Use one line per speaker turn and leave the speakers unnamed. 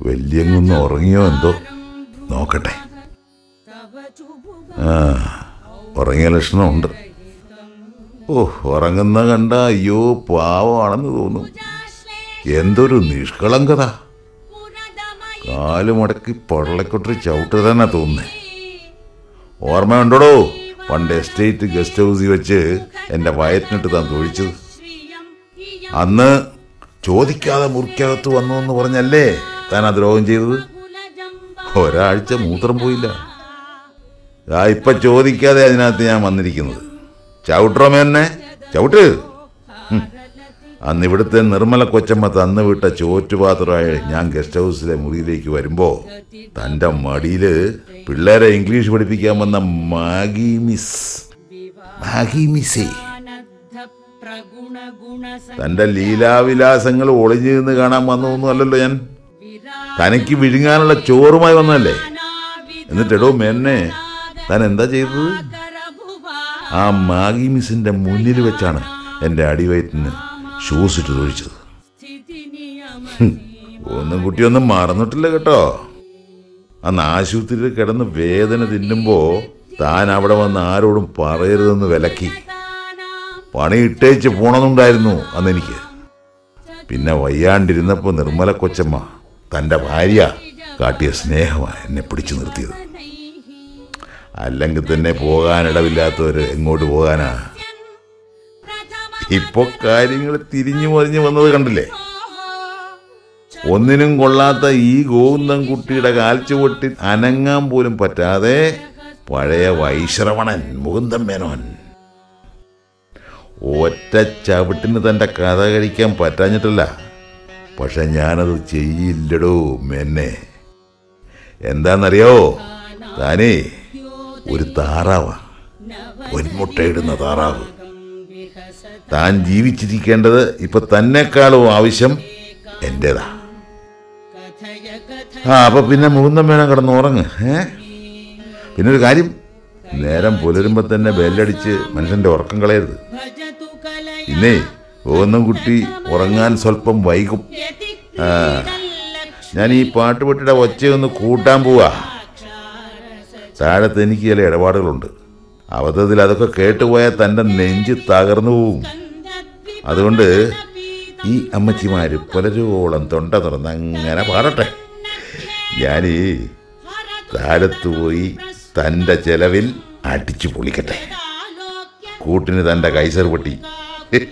വലിയങ്ങൊന്ന് ഉറങ്ങിയോ എന്തോ നോക്കട്ടെ ആ ഉറങ്ങിയ ലക്ഷണമുണ്ട് ഓ ഉറങ്ങുന്ന കണ്ട അയ്യോ പാവമാണെന്ന് തോന്നും എന്തൊരു നിഷ്കളങ്കത കാല് മടക്കി പൊള്ളക്കൊട്ടി ചവിട്ട് തന്നെ തോന്നുന്നേ ഓർമ്മയുണ്ടോടോ പണ്ട് എസ്റ്റേറ്റ് ഗസ്റ്റ് ഹൗസിൽ വെച്ച് എൻ്റെ വയറ്റിനിട്ട് താൻ തൊഴിച്ചത് അന്ന് ചോദിക്കാതെ മുറിക്കകത്ത് വന്നു എന്ന് പറഞ്ഞല്ലേ താൻ ആ ദ്രോഹം ചെയ്തത് ഒരാഴ്ച മൂത്രം പോയില്ല ആ ഇപ്പൊ ചോദിക്കാതെ അതിനകത്ത് ഞാൻ വന്നിരിക്കുന്നത് ചവിട്ടറോമേന്നെ ചവിട്ട് ഹും. അന്ന് ഇവിടുത്തെ നിർമ്മല കൊച്ചമ്മ തന്നു വിട്ട ചോറ്റുപാത്രമായി ഞാൻ ഗസ്റ്റ് ഹൗസിലെ മുറിയിലേക്ക് വരുമ്പോ തന്റെ മടിയില് പിള്ളേരെ ഇംഗ്ലീഷ് പഠിപ്പിക്കാൻ വന്ന മാഗി മിസ് മാഗി മിസ്സേ തന്റെ ലീലാവിലാസങ്ങൾ ഒളിഞ്ഞു നിന്ന് കാണാൻ വന്നതൊന്നും അല്ലല്ലോ ഞാൻ തനിക്ക് വിഴുങ്ങാനുള്ള ചോറുമായി വന്നതല്ലേ എന്നിട്ടെടോ മെന്നെ താൻ എന്താ ചെയ്തത് ആ മാഗി മിസ്സിന്റെ മുന്നിൽ വെച്ചാണ് എന്റെ അടിവയറ്റിന് ഷൂസ് ഇട്ട് തൊഴിച്ചത് ഹും, ഒന്നും കുട്ടിയൊന്നും മറന്നിട്ടില്ല കേട്ടോ അന്ന് ആശുപത്രിയിൽ കിടന്ന് വേദന തിന്നുമ്പോ താൻ അവിടെ വന്ന് ആരോടും പറയരുതെന്ന് വിലക്കി പണി ഇട്ടേച്ച് പോണമെന്നുണ്ടായിരുന്നു അന്ന് എനിക്ക് പിന്നെ വയ്യാണ്ടിരുന്നപ്പോ നിർമ്മല കൊച്ചമ്മ തന്റെ ഭാര്യ കാട്ടിയ സ്നേഹമാണ് എന്നെ പിടിച്ചു നിർത്തിയത് അല്ലെങ്കിൽ തന്നെ പോകാനിടവില്ലാത്തവര് എങ്ങോട്ട് പോകാനാ ഇപ്പൊ കാര്യങ്ങൾ തിരിഞ്ഞു മറിഞ്ഞു വന്നത് കണ്ടില്ലേ ഒന്നിനും കൊള്ളാത്ത ഈ ഗോവിന്ദൻ കുട്ടിയുടെ കാൽച്ചുവട്ടി അനങ്ങാൻ പോലും പറ്റാതെ പഴയ വൈശ്രവണൻ മുകുന്ദൻ മേനോൻ ഒറ്റ ചവിട്ടിന് തന്റെ കഥ കഴിക്കാൻ പറ്റാഞ്ഞിട്ടല്ല പക്ഷെ ഞാനത് ചെയ്യില്ലടോ മെന്നെ എന്താന്നറിയോ താനേ ഒരു താറാവാ പൊന്മുട്ടയിടുന്ന താറാവ് താൻ ജീവിച്ചിരിക്കേണ്ടത് ഇപ്പൊ തന്നെക്കാളും ആവശ്യം എന്റേതാ ആ അപ്പൊ പിന്നെ മുകുന്ദൻ മേനം കിടന്ന് ഉറങ്ങ് ഏ പിന്നെ ഒരു കാര്യം നേരം പുലരുമ്പോ തന്നെ ബെല്ലടിച്ച് മനുഷ്യന്റെ ഉറക്കം കളയരുത് പിന്നെ പോകുന്ന കുട്ടി ഉറങ്ങാൻ സ്വല്പം വൈകും ആ ഞാൻ ഈ പാട്ടുപെട്ടിയുടെ ഒച്ചയൊന്ന് കൂട്ടാൻ പോവാ താഴത്ത് എനിക്ക് ചില ഇടപാടുകളുണ്ട് അബദ്ധത്തിൽ അതൊക്കെ കേട്ടുപോയാൽ തൻ്റെ നെഞ്ച് തകർന്നു പോവും അതുകൊണ്ട് ഈ അമ്മച്ചിമാര് പുലരുവോളം തൊണ്ട തുറന്ന് അങ്ങനെ പാടട്ടെ ഞാൻ താഴത്ത് പോയി തൻ്റെ ചെലവിൽ അടിച്ചു പൊളിക്കട്ടെ കൂട്ടിന് തൻ്റെ കൈസർ പൊട്ടി